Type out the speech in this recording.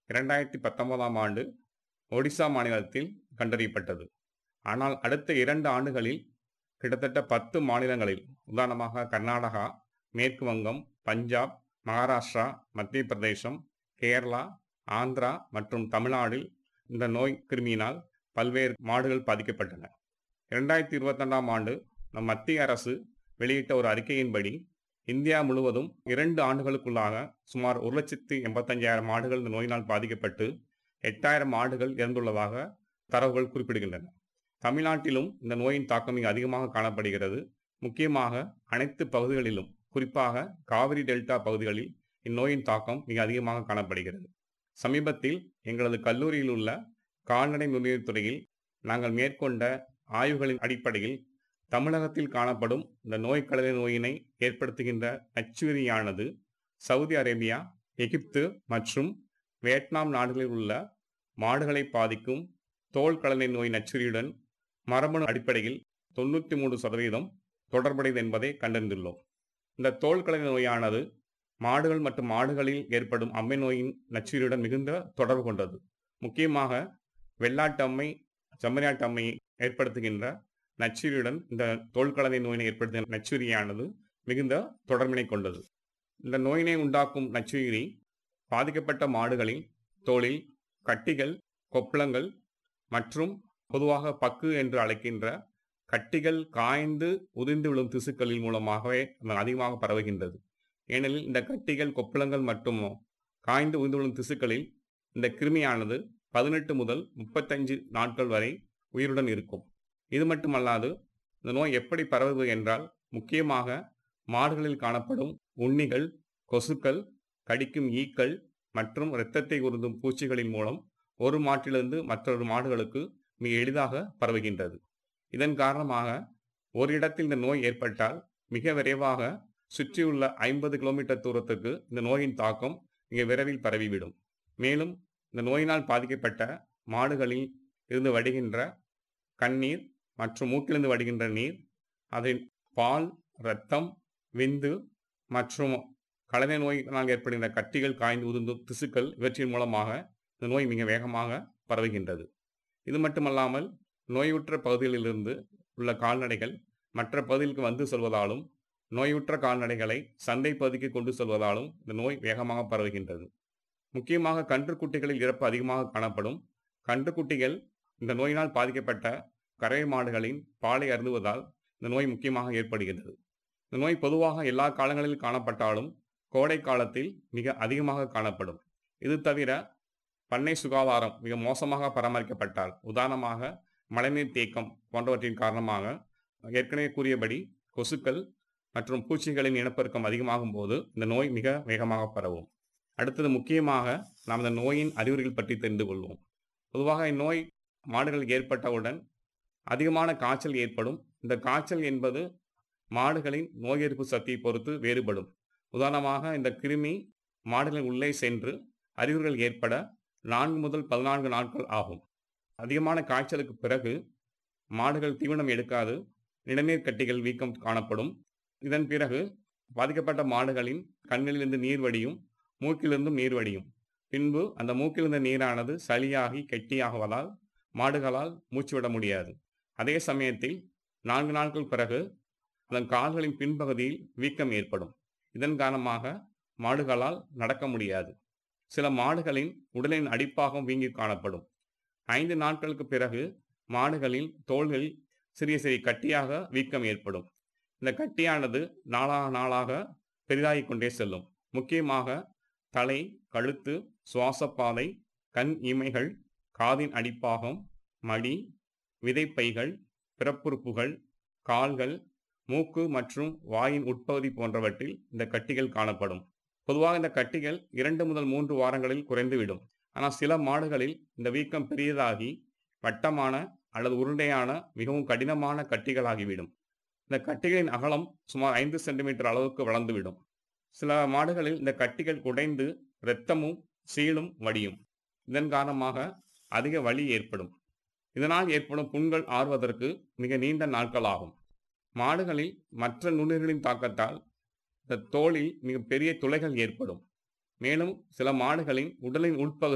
இரண்டாயிரத்தி பத்தொன்பதாம் ஆண்டு ஒடிசா மாநிலத்தில் கண்டறியப்பட்டது ஆனால் அடுத்த இரண்டு ஆண்டுகளில் கிட்டத்தட்ட பத்து மாநிலங்களில் உதாரணமாக கர்நாடகா மேற்கு வங்கம் பஞ்சாப் மகாராஷ்டிரா மத்திய பிரதேசம் கேரளா ஆந்திரா மற்றும் தமிழ்நாட்டில் இந்த நோய் கிருமியினால் பல்வேறு மாடுகள் பாதிக்கப்பட்டன இரண்டாயிரத்தி இருபத்தொன்றாம் ஆண்டு நம் மத்திய அரசு வெளியிட்ட ஒரு அறிக்கையின்படி இந்தியா முழுவதும் இரண்டு ஆண்டுகளுக்குள்ளாக சுமார் ஒரு லட்சத்தி எண்பத்தஞ்சாயிரம் மாடுகள் இந்த நோயினால் பாதிக்கப்பட்டு எட்டாயிரம் மாடுகள் இறந்துள்ளதாக தரவுகள் குறிப்பிடுகின்றன தமிழ்நாட்டிலும் இந்த நோயின் தாக்கம் மிக அதிகமாக காணப்படுகிறது முக்கியமாக அனைத்து பகுதிகளிலும் குறிப்பாக காவிரி டெல்டா பகுதிகளில் இந்நோயின் தாக்கம் மிக அதிகமாக காணப்படுகிறது சமீபத்தில் எங்களது கல்லூரியில் உள்ள கால்நடை நுண்ணுயிர் துறையில் நாங்கள் மேற்கொண்ட ஆய்வுகளின் அடிப்படையில் தமிழகத்தில் காணப்படும் இந்த நோய் கலவை நோயினை ஏற்படுத்துகின்ற நச்சுயிரியானது சவுதி அரேபியா எகிப்து மற்றும் வியட்நாம் நாடுகளில் உள்ள மாடுகளை பாதிக்கும் தோல் கலனை நோய் நச்சுரியுடன் மரபணு அடிப்படையில் தொண்ணூற்றி மூன்று சதவீதம் தொடர்புடையது என்பதை கண்டறிந்துள்ளோம் இந்த தோல் கலனை நோயானது மாடுகள் மற்றும் மாடுகளில் ஏற்படும் அம்மை நோயின் நச்சுரியுடன் மிகுந்த தொடர்பு கொண்டது முக்கியமாக வெள்ளாட்டம்மை செம்மறியாட்டம்மை ஏற்படுத்துகின்ற நச்சுரியுடன் இந்த தோல்கலனை நோயினை ஏற்படுத்துகின்ற நச்சுரியானது மிகுந்த தொடர்பினை கொண்டது இந்த நோயினை உண்டாக்கும் நச்சுயிரி பாதிக்கப்பட்ட மாடுகளின் தோலில் கட்டிகள் கொப்பளங்கள் மற்றும் பொதுவாக பக்கு என்று அழைக்கின்ற கட்டிகள் காய்ந்து உதிர்ந்து விழும் திசுக்களின் மூலமாகவே அதிகமாக பரவுகின்றது ஏனெனில் இந்த கட்டிகள் கொப்பளங்கள் மற்றும் காய்ந்து உதிர்ந்து விழும் திசுக்களில் இந்த கிருமியானது பதினெட்டு முதல் முப்பத்தஞ்சு நாட்கள் வரை உயிருடன் இருக்கும் இது மட்டுமல்லாது இந்த நோய் எப்படி பரவுவது என்றால் முக்கியமாக மாடுகளில் காணப்படும் உண்ணிகள் கொசுக்கள் கடிக்கும் ஈக்கள் மற்றும் இரத்தத்தை உருந்தும் பூச்சிகளின் மூலம் ஒரு மாட்டிலிருந்து மற்றொரு மாடுகளுக்கு மிக எளிதாக பரவுகின்றது இதன் காரணமாக ஒரு இடத்தில் இந்த நோய் ஏற்பட்டால் மிக விரைவாக சுற்றியுள்ள ஐம்பது கிலோமீட்டர் தூரத்துக்கு இந்த நோயின் தாக்கம் மிக விரைவில் பரவிவிடும் மேலும் இந்த நோயினால் பாதிக்கப்பட்ட மாடுகளில் இருந்து வடிகின்ற கண்ணீர் மற்றும் மூக்கிலிருந்து வடிகின்ற நீர் அதில் பால் இரத்தம் விந்து மற்றும் கலனை நோயினால் ஏற்படுகின்ற கட்டிகள் காய்ந்து உதிர்ந்தும் திசுக்கள் இவற்றின் மூலமாக இந்த நோய் மிக வேகமாக பரவுகின்றது இது மட்டுமல்லாமல் நோயுற்ற பகுதிகளிலிருந்து உள்ள கால்நடைகள் மற்ற பகுதிகளுக்கு வந்து செல்வதாலும் நோயுற்ற கால்நடைகளை சந்தை பகுதிக்கு கொண்டு செல்வதாலும் இந்த நோய் வேகமாக பரவுகின்றது முக்கியமாக கன்றுக்குட்டிகளில் இறப்பு அதிகமாக காணப்படும் கன்றுக்குட்டிகள் இந்த நோயினால் பாதிக்கப்பட்ட கரை மாடுகளின் பாலை அருந்துவதால் இந்த நோய் முக்கியமாக ஏற்படுகின்றது இந்த நோய் பொதுவாக எல்லா காலங்களில் காணப்பட்டாலும் கோடை காலத்தில் மிக அதிகமாக காணப்படும் இது தவிர பண்ணை சுகாதாரம் மிக மோசமாக பராமரிக்கப்பட்டால் உதாரணமாக மழைநீர் தேக்கம் போன்றவற்றின் காரணமாக ஏற்கனவே கூறியபடி கொசுக்கள் மற்றும் பூச்சிகளின் இனப்பெருக்கம் அதிகமாகும் போது இந்த நோய் மிக வேகமாக பரவும் அடுத்தது முக்கியமாக நாம் இந்த நோயின் அறிகுறிகள் பற்றி தெரிந்து கொள்வோம் பொதுவாக இந்நோய் மாடுகள் ஏற்பட்டவுடன் அதிகமான காய்ச்சல் ஏற்படும் இந்த காய்ச்சல் என்பது மாடுகளின் நோய் எதிர்ப்பு சக்தியை பொறுத்து வேறுபடும் உதாரணமாக இந்த கிருமி மாடுகளின் உள்ளே சென்று அறிகுறிகள் ஏற்பட நான்கு முதல் பதினான்கு நாட்கள் ஆகும் அதிகமான காய்ச்சலுக்கு பிறகு மாடுகள் தீவனம் எடுக்காது நிணநீர் கட்டிகள் வீக்கம் காணப்படும் இதன் பிறகு பாதிக்கப்பட்ட மாடுகளின் கண்ணிலிருந்து நீர் வடியும் மூக்கிலிருந்தும் நீர் வடியும் பின்பு அந்த மூக்கிலிருந்த நீரானது சளியாகி கெட்டியாகுவதால் மாடுகளால் மூச்சு விட முடியாது அதே சமயத்தில் நான்கு நாட்கள் பிறகு அதன் கால்களின் பின்பகுதியில் வீக்கம் ஏற்படும் இதன் காரணமாக மாடுகளால் நடக்க முடியாது சில மாடுகளின் உடலின் அடிப்பாகம் வீங்கி காணப்படும் ஐந்து நாட்களுக்கு பிறகு மாடுகளின் தோள்களில் சிறிய சிறிய கட்டியாக வீக்கம் ஏற்படும் இந்த கட்டியானது நாளாக நாளாக பெரிதாகிக் கொண்டே செல்லும் முக்கியமாக தலை கழுத்து சுவாசப்பாதை கண் இமைகள் காதின் அடிப்பாகம் மடி விதைப்பைகள் பிறப்புறுப்புகள் கால்கள் மூக்கு மற்றும் வாயின் உட்பகுதி போன்றவற்றில் இந்த கட்டிகள் காணப்படும் பொதுவாக இந்த கட்டிகள் இரண்டு முதல் மூன்று வாரங்களில் குறைந்துவிடும் ஆனால் சில மாடுகளில் இந்த வீக்கம் பெரியதாகி வட்டமான அல்லது உருண்டையான மிகவும் கடினமான கட்டிகளாகிவிடும் இந்த கட்டிகளின் அகலம் சுமார் ஐந்து சென்டிமீட்டர் அளவுக்கு வளர்ந்துவிடும் சில மாடுகளில் இந்த கட்டிகள் உடைந்து இரத்தமும் சீலும் வடியும் இதன் காரணமாக அதிக வலி ஏற்படும் இதனால் ஏற்படும் புண்கள் ஆறுவதற்கு மிக நீண்ட நாட்கள் ஆகும் மாடுகளில் மற்ற நுண்ணுயிர்களின் தாக்கத்தால் இந்த தோலில் மிக பெரிய துளைகள் ஏற்படும் மேலும் சில மாடுகளின் உடலின் உட்பகுதி